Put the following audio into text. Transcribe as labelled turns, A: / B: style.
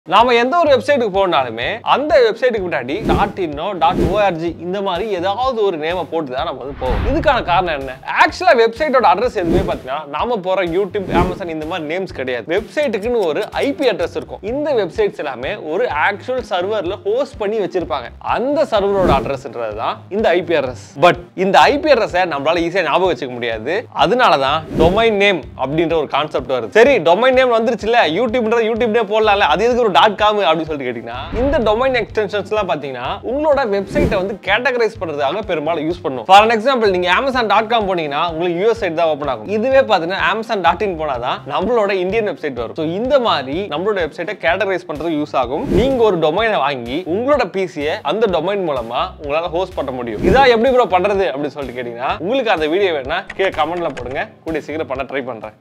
A: நாம எந்த ஒரு வெப்சைட்டுக்கு போனாலுமே அந்த வெப்சைட்டுக்கு முன்னாடி டாட் இன்னோ டாட் ஓஆர்ஜி இந்த மாதிரி ஏதாவது ஒரு நேம போட்டு தான் நம்ம வந்து போவோம் இதுக்கான காரணம் என்ன ஆக்சுவலா வெப்சைட்டோட அட்ரஸ் எதுவுமே பார்த்தீங்கன்னா நாம போற யூடியூப் அமேசான் இந்த மாதிரி நேம்ஸ் கிடையாது வெப்சைட்டுக்குன்னு ஒரு ஐபி அட்ரஸ் இருக்கும் இந்த வெப்சைட்ஸ் எல்லாமே ஒரு ஆக்சுவல் சர்வர்ல ஹோஸ்ட் பண்ணி வச்சிருப்பாங்க அந்த சர்வரோட அட்ரஸ்ன்றது தான் இந்த ஐபி அட்ரஸ் பட் இந்த ஐபி அட்ரஸை நம்மளால ஈஸியா ஞாபகம் வச்சுக்க முடியாது அதனால தான் டொமைன் நேம் அப்படின்ற ஒரு கான்செப்ட் வருது சரி டொமைன் நேம் வந்துருச்சுல யூடியூப்ன்றது யூடியூப்னே போடலாம்ல அது எதுக்கு ஒரு டாட் காம் அப்படின்னு சொல்லிட்டு கேட்டீங்கன்னா இந்த டொமைன் எக்ஸ்டென்ஷன்ஸ்லாம் பார்த்தீங்கன்னா உங்களோட வெப்சைட்டை வந்து கேட்டகரைஸ் பண்றதுக்காக பெரும்பாலும் யூஸ் பண்ணும் ஃபார் எக்ஸாம்பிள் நீங்க அமேசான் டாட் காம் போனீங்கன்னா உங்களுக்கு யூஎஸ் சைட் தான் ஓப்பன் ஆகும் இதுவே பார்த்தீங்கன்னா அமேசான் டாட் இன் போனால் தான் நம்மளோட இந்தியன் வெப்சைட் வரும் ஸோ இந்த மாதிரி நம்மளோட வெப்சைட்டை கேட்டகரைஸ் பண்றதுக்கு யூஸ் ஆகும் நீங்க ஒரு டொமைனை வாங்கி உங்களோட பிசியை அந்த டொமைன் மூலமா உங்களால ஹோஸ்ட் பண்ண முடியும் இதான் எப்படி ப்ரோ பண்றது அப்படின்னு சொல்லிட்டு கேட்டீங்கன்னா உங்களுக்கு அந்த வீடியோ வேணா கீழே கமெண்ட்ல போடுங்க கூடிய சீக்கிரம் பண்ண ட்ரை பண்றேன்